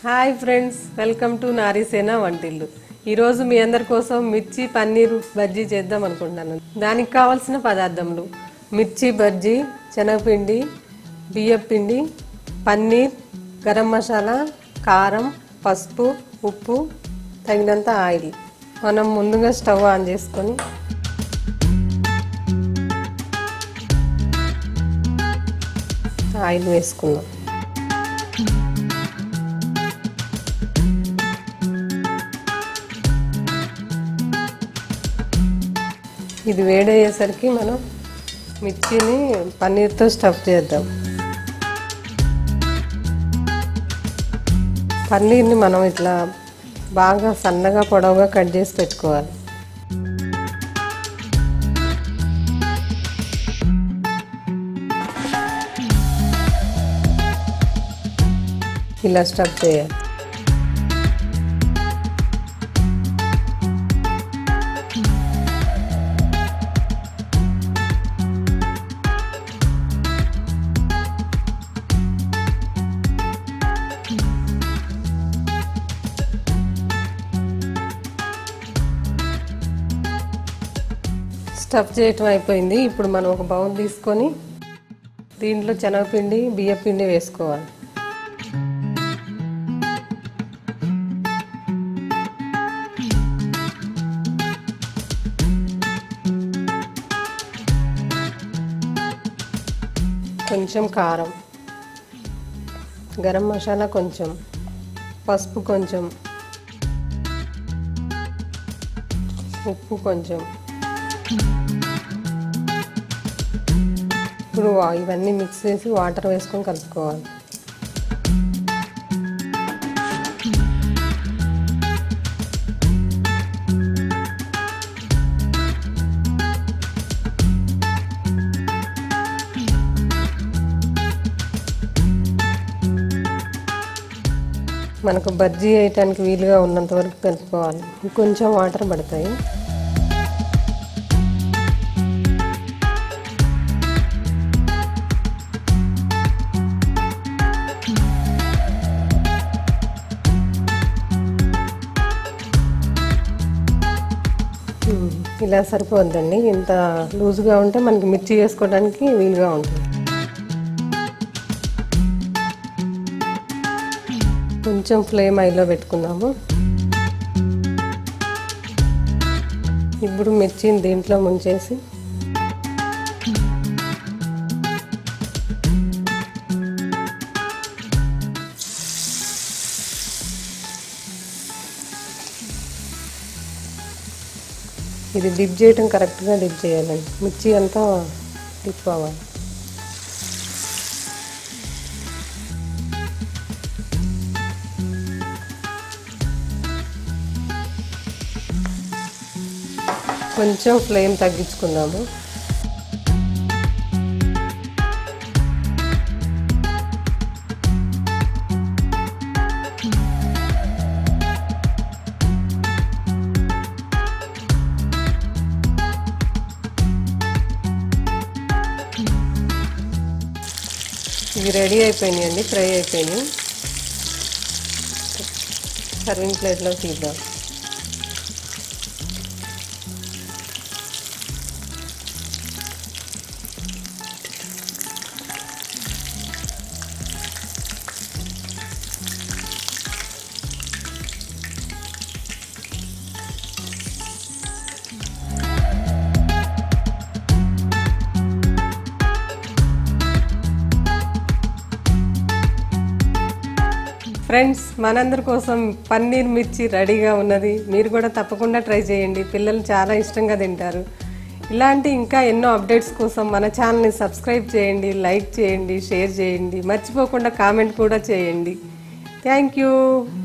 hi friends welcome to Narisena వంటిల్లు ఈరోజు మీ అందరి కోసం మిర్చి పన్నీర్ బజ్జీ చేద్దాం అనుకుంటున్నాను దానికి కావాల్సిన పదార్థములు మిర్చి బజ్జీ శనగపిండి బియ్యం పిండి పన్నీర్ గరం మసాలా కారం పసుపు ఉప్పు తగినంత ఆయిల్ మనం ముందుగా స్టవ్ ఆన్ చేసుకొని ఆయిల్ వేసుకుందాం ఇది వేడయ్యేసరికి మనం మిర్చిని పన్నీర్తో స్టఫ్ చేద్దాం పన్నీర్ని మనం ఇట్లా బాగా సన్నగా పొడవుగా కట్ చేసి పెట్టుకోవాలి ఇలా స్టఫ్ చేయాలి స్టఫ్ చేయటం అయిపోయింది ఇప్పుడు మనం ఒక బౌల్ తీసుకొని దీంట్లో శనగపిండి బియ్యపిండి వేసుకోవాలి కొంచెం కారం గరం మసాలా కొంచెం పసుపు కొంచెం ఉప్పు కొంచెం ఇప్పుడు వా- ఇవన్నీ మిక్స్ చేసి వాటర్ వేసుకొని కలుపుకోవాలి మనకు బజ్జీ వేయటానికి వీలుగా ఉన్నంత వరకు కలుపుకోవాలి కొంచెం వాటర్ పడతాయి ఉమ్, ఇలా సరిపోద్దండి ఇంత లూజ్గా ఉంటే మనకి మిర్చి వేసుకోవడానికి వీలుగా ఉంటుంది కొంచెం ఫ్లేమ్ ఐలో పెట్టుకుందాము ఇప్పుడు మిర్చిని దీంట్లో ముంచేసి ఇది డిప్ చేయటం కరెక్ట్గా డిప్ చేయాలండి మిర్చి అంతా డిప్ అవ్వాలి కొంచెం ఫ్లేమ్ తగ్గించుకుందాము ఇవి రెడీ అయిపోయినాయండి ఫ్రై అయిపోయినాయి సర్వింగ్ ప్లేట్లో తీద్దాం ఫ్రెండ్స్ మనందరి కోసం పన్నీర్ మిర్చి రెడీగా ఉన్నది మీరు కూడా తప్పకుండా ట్రై చేయండి పిల్లలు చాలా ఇష్టంగా తింటారు ఇలాంటి ఇంకా ఎన్నో అప్డేట్స్ కోసం మన ఛానల్ని సబ్స్క్రైబ్ చేయండి లైక్ చేయండి షేర్ చేయండి మర్చిపోకుండా కామెంట్ కూడా చేయండి థ్యాంక్ యూ